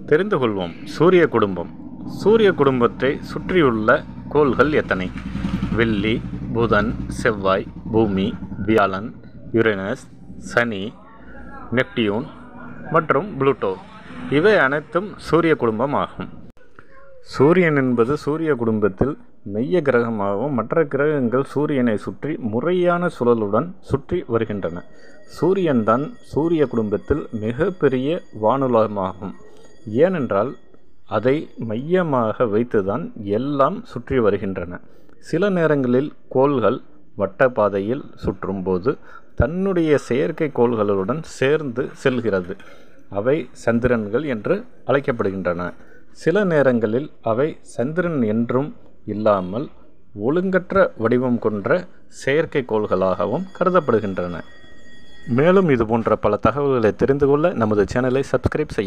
தெரிந்து கொள்வோம் சூரிய குடும்பம் சூரிய குடும்பத்தை சுற்றியுள்ள கோள்கள் எத்தனை வெள்ளி புதன் செவ்வாய் பூமி வியாழன் யுரேனஸ் சனி நெப்டியூன் மற்றும் புளூட்டோ இவை அனைத்தும் சூரிய குடும்பம் ஆகும் சூரியன் என்பது சூரிய குடும்பத்தில் மெய்ய கிரகமாகவும் மற்ற கிரகங்கள் சூரியனை சுற்றி முறையான சுழலுடன் சுற்றி வருகின்றன சூரியன்தான் சூரிய குடும்பத்தில் மிகப்பெரிய வானுலகமாகும் ஏனென்றால் அதை மையமாக வைத்துதான் எல்லாம் சுற்றி வருகின்றன சில நேரங்களில் கோள்கள் வட்ட பாதையில் சுற்றும்போது தன்னுடைய செயற்கை கோள்களுடன் சேர்ந்து செல்கிறது அவை சந்திரன்கள் என்று அழைக்கப்படுகின்றன சில நேரங்களில் அவை சந்திரன் என்றும் இல்லாமல் ஒழுங்கற்ற வடிவம் கொண்ட செயற்கைக்கோள்களாகவும் கருதப்படுகின்றன மேலும் இது போன்ற பல தகவல்களை தெரிந்து கொள்ள நமது சேனலை சப்ஸ்கிரைப் செய்ய